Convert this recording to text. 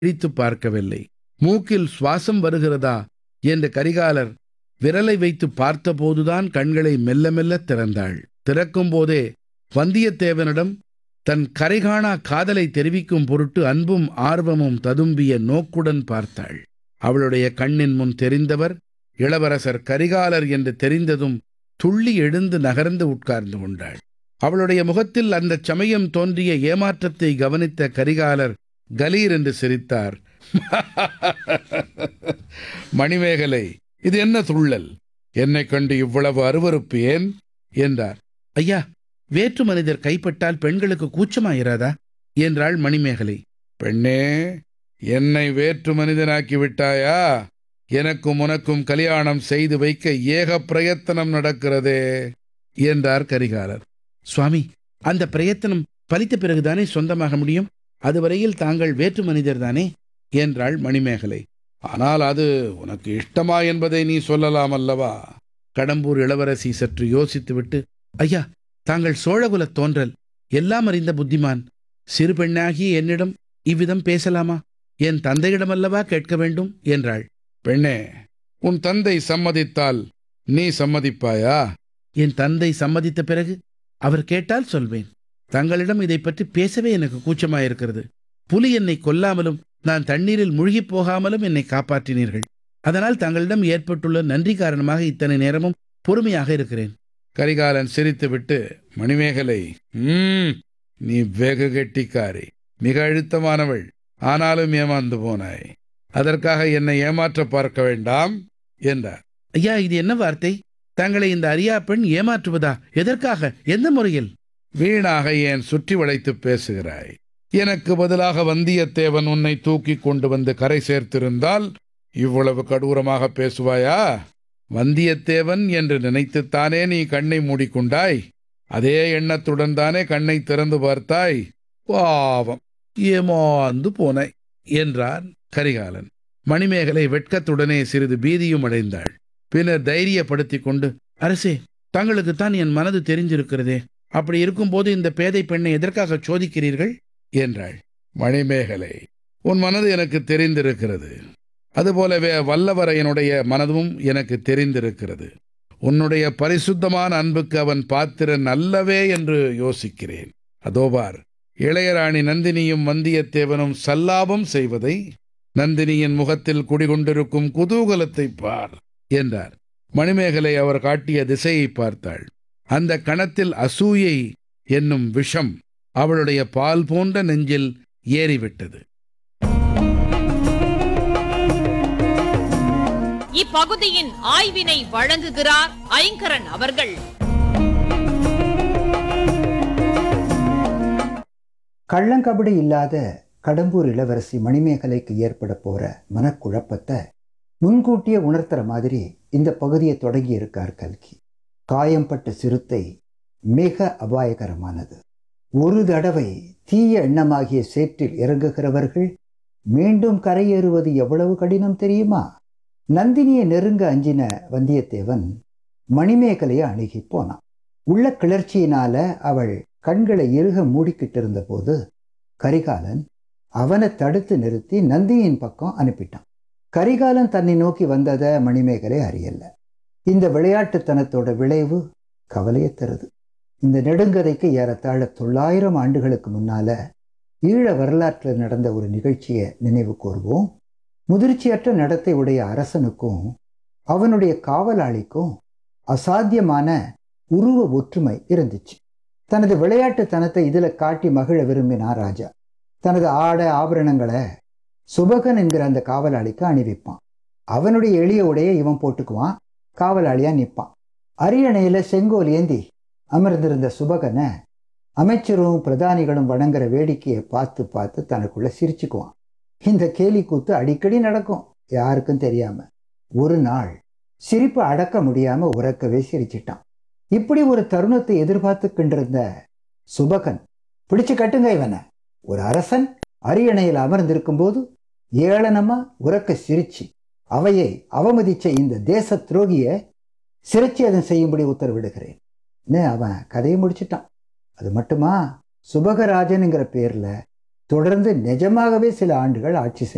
பிரித்துப் பார்க்கவில்லை மூக்கில் சுவாசம் வருகிறதா என்று கரிகாலர் விரலை வைத்து பார்த்தபோதுதான் கண்களை மெல்ல மெல்லத் திறந்தாள் திறக்கும் போதே வந்தியத்தேவனிடம் தன் கரைகாணா காதலை தெரிவிக்கும் பொருட்டு அன்பும் ஆர்வமும் ததும்பிய நோக்குடன் பார்த்தாள் அவளுடைய கண்ணின் முன் தெரிந்தவர் இளவரசர் கரிகாலர் என்று தெரிந்ததும் துள்ளி எழுந்து நகர்ந்து உட்கார்ந்து கொண்டாள் அவளுடைய முகத்தில் அந்தச் சமயம் தோன்றிய ஏமாற்றத்தை கவனித்த கரிகாலர் கலீர் என்று சிரித்தார் மணிமேகலை இது என்ன துள்ளல் என்னைக் கண்டு இவ்வளவு அருவருப்பு ஏன் என்றார் ஐயா வேற்று மனிதர் கைப்பட்டால் பெண்களுக்கு கூச்சமாயிராதா என்றாள் மணிமேகலை பெண்ணே என்னை வேற்று மனிதனாக்கி விட்டாயா எனக்கும் உனக்கும் கல்யாணம் செய்து வைக்க ஏக பிரயத்தனம் நடக்கிறதே என்றார் கரிகாலர் சுவாமி அந்த பிரயத்தனம் பலித்த பிறகுதானே சொந்தமாக முடியும் அதுவரையில் தாங்கள் வேற்று மனிதர் தானே என்றாள் மணிமேகலை ஆனால் அது உனக்கு இஷ்டமா என்பதை நீ சொல்லலாம் அல்லவா கடம்பூர் இளவரசி சற்று யோசித்துவிட்டு ஐயா தாங்கள் சோழகுலத் தோன்றல் எல்லாம் அறிந்த புத்திமான் சிறு பெண்ணாகிய என்னிடம் இவ்விதம் பேசலாமா என் தந்தையிடமல்லவா கேட்க வேண்டும் என்றாள் பெண்ணே உன் தந்தை சம்மதித்தால் நீ சம்மதிப்பாயா என் தந்தை சம்மதித்த பிறகு அவர் கேட்டால் சொல்வேன் தங்களிடம் இதை பற்றி பேசவே எனக்கு கூச்சமாயிருக்கிறது புலி என்னை கொல்லாமலும் நான் தண்ணீரில் முழுகிப் போகாமலும் என்னை காப்பாற்றினீர்கள் அதனால் தங்களிடம் ஏற்பட்டுள்ள நன்றி காரணமாக இத்தனை நேரமும் பொறுமையாக இருக்கிறேன் கரிகாலன் சிரித்துவிட்டு மணிமேகலை ம் நீ வெகு கெட்டிக்காரி மிக அழுத்தமானவள் ஆனாலும் ஏமாந்து போனாய் அதற்காக என்னை ஏமாற்ற பார்க்க வேண்டாம் என்றார் ஐயா இது என்ன வார்த்தை தங்களை இந்த அரியா பெண் ஏமாற்றுவதா எதற்காக எந்த முறையில் வீணாக ஏன் சுற்றி வளைத்து பேசுகிறாய் எனக்கு பதிலாக வந்தியத்தேவன் உன்னை தூக்கி கொண்டு வந்து கரை சேர்த்திருந்தால் இவ்வளவு கடூரமாக பேசுவாயா வந்தியத்தேவன் என்று நினைத்துத்தானே நீ கண்ணை மூடிக்கொண்டாய் அதே எண்ணத்துடன் தானே கண்ணை திறந்து பார்த்தாய் பாவம் ஏமாந்து போனாய் என்றான் கரிகாலன் மணிமேகலை வெட்கத்துடனே சிறிது பீதியும் அடைந்தாள் பின்னர் தைரியப்படுத்திக் கொண்டு அரசே தங்களுக்குத்தான் என் மனது தெரிஞ்சிருக்கிறதே அப்படி இருக்கும்போது இந்த பேதை பெண்ணை எதற்காக சோதிக்கிறீர்கள் என்றாள் மணிமேகலை உன் மனது எனக்கு தெரிந்திருக்கிறது அதுபோலவே வல்லவரையனுடைய மனதும் எனக்கு தெரிந்திருக்கிறது உன்னுடைய பரிசுத்தமான அன்புக்கு அவன் பாத்திரன் அல்லவே என்று யோசிக்கிறேன் அதோபார் இளையராணி நந்தினியும் வந்தியத்தேவனும் சல்லாபம் செய்வதை நந்தினியின் முகத்தில் குடிகொண்டிருக்கும் குதூகலத்தை பார் என்றார் மணிமேகலை அவர் காட்டிய திசையை பார்த்தாள் அந்த கணத்தில் அசூயை என்னும் விஷம் அவளுடைய பால் போன்ற நெஞ்சில் ஏறிவிட்டது இப்பகுதியின் ஆய்வினை வழங்குகிறார் ஐங்கரன் அவர்கள் கள்ளங்கபடி இல்லாத கடம்பூர் இளவரசி மணிமேகலைக்கு ஏற்பட போற மனக்குழப்பத்தை முன்கூட்டியே உணர்த்துற மாதிரி இந்த பகுதியை தொடங்கி இருக்கார் கல்கி காயம்பட்ட சிறுத்தை மிக அபாயகரமானது ஒரு தடவை தீய எண்ணமாகிய சேற்றில் இறங்குகிறவர்கள் மீண்டும் கரையேறுவது எவ்வளவு கடினம் தெரியுமா நந்தினியை நெருங்க அஞ்சின வந்தியத்தேவன் மணிமேகலையை அணுகி போனான் உள்ள கிளர்ச்சியினால அவள் கண்களை இறுக மூடிக்கிட்டு இருந்தபோது கரிகாலன் அவனை தடுத்து நிறுத்தி நந்தியின் பக்கம் அனுப்பிட்டான் கரிகாலன் தன்னை நோக்கி வந்ததை மணிமேகலை அறியல இந்த விளையாட்டுத்தனத்தோட விளைவு கவலையை தருது இந்த நெடுங்கதைக்கு ஏறத்தாழ தொள்ளாயிரம் ஆண்டுகளுக்கு முன்னால ஈழ வரலாற்றில் நடந்த ஒரு நிகழ்ச்சியை நினைவு கூர்வோம் முதிர்ச்சியற்ற நடத்தை உடைய அரசனுக்கும் அவனுடைய காவலாளிக்கும் அசாத்தியமான உருவ ஒற்றுமை இருந்துச்சு தனது விளையாட்டுத்தனத்தை இதுல காட்டி மகிழ விரும்பினார் ராஜா தனது ஆடை ஆபரணங்களை சுபகன் என்கிற அந்த காவலாளிக்கு அணிவிப்பான் அவனுடைய எளிய உடையை இவன் போட்டுக்குவான் காவலாளியா நிற்பான் அரியணையில செங்கோல் ஏந்தி அமர்ந்திருந்த சுபகனை அமைச்சரும் பிரதானிகளும் வணங்குற வேடிக்கையை பார்த்து பார்த்து தனக்குள்ள சிரிச்சுக்குவான் இந்த கேலி கூத்து அடிக்கடி நடக்கும் யாருக்கும் தெரியாம ஒரு நாள் சிரிப்பு அடக்க முடியாம உறக்கவே சிரிச்சிட்டான் இப்படி ஒரு தருணத்தை எதிர்பார்த்துக்கின்றிருந்த சுபகன் பிடிச்சு கட்டுங்க இவனை ஒரு அரசன் அரியணையில் அமர்ந்திருக்கும் போது ஏளனமா உறக்க சிரிச்சு அவையை அவமதிச்ச இந்த தேச துரோகிய சிரச்சேதம் செய்யும்படி உத்தரவிடுகிறேன் அவன் கதையை முடிச்சிட்டான் அது மட்டுமா சுபகராஜனுங்கிற பேர்ல தொடர்ந்து நிஜமாகவே சில ஆண்டுகள் ஆட்சி செஞ்சான்